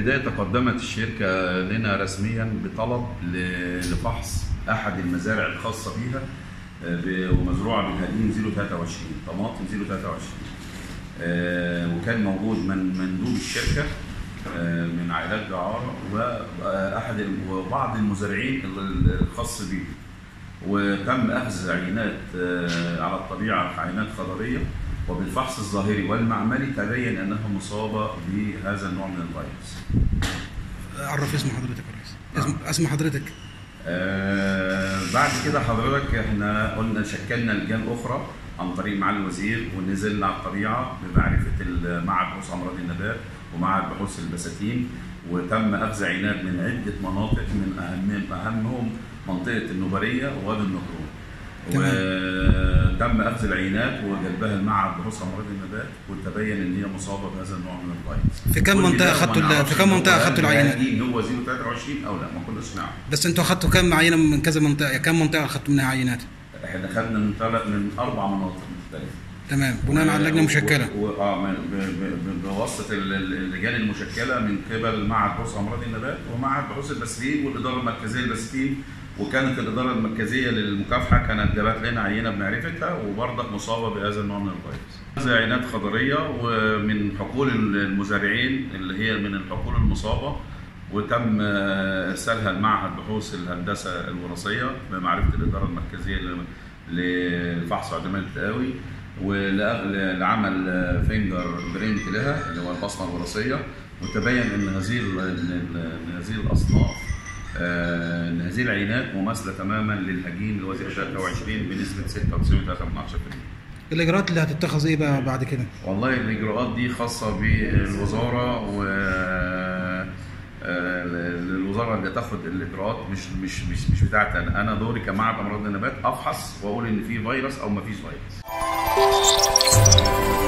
البداية تقدمت الشركة لنا رسميا بطلب ل- لفحص أحد المزارع الخاصة بها آه، ب- ومزروعة بهدين 023 طماطم 023 آه، وكان موجود من مندوب الشركة آه، من عائلات جعارة وأحد ال- وبعض المزارعين ال- الخاص به وتم أخذ عينات آه، على الطبيعة عينات خضرية وبالفحص الظاهري والمعملي تبين أنها مصابة بهذا النوع من الفيروس عرف اسم حضرتك يا ريس اسم اسم حضرتك آه بعد كده حضرتك احنا قلنا شكلنا لجان اخرى عن طريق معالي الوزير ونزلنا على الطبيعه بمعرفه ال- معهد بحوث امراض النبات ومعهد بحوث البساتين وتم اخذ عينات من عده مناطق من اهم اهمهم منطقه النوبريه ووادي النطرون وتم اخذ العينات وجلبها المعهد بحوث امراض النبات وتبين ان هي مصابه بهذا النوع من الفيروس في كم كل منطقة ده ما خدتوا ال- نعرفش في كم هو منطقة هل خدتوا العينات؟ الهجين هو 023 او لا ما كناش نعرف بس انتوا اخدتوا كم عينه من كذا منطقه كم منطقه اخدتوا منها عينات احنا خدنا من ثلاث من اربع مناطق مختلفه تمام بناء على اللجنه المشكله و- و- اه من- ب- ب- بواسطه ال- ال- اللجان المشكله من قبل معهد بحوث امراض النبات ومعهد بحوث البساتين والاداره المركزيه للبساتين وكانت الاداره المركزيه للمكافحه كانت جابت لنا عينه بمعرفتها وبرضك مصابه بهذا النوع من الفيروس. هذه عينات خضريه ومن حقول المزارعين اللي هي من الحقول المصابه وتم آه، ارسالها لمعهد بحوث الهندسه الوراثيه بمعرفه الاداره المركزيه ل- لفحص عدماء التقاوي ولعمل آه، فينجر برنت لها اللي هو البصمه الوراثيه وتبين ان هذه ال- ان إن هذه الاصناف آه، ان هذه العينات مماثله تماما للهجين اللي هو 23 بنسبه 96.3% الاجراءات اللي هتتخذ ايه بقى بعد كده والله الاجراءات دي خاصه بالوزاره و آه، الوزاره اللي تاخد الاجراءات مش مش مش مش بتاعتي انا انا دوري كمعهد امراض النبات افحص واقول ان في فيروس او ما فيش فيروس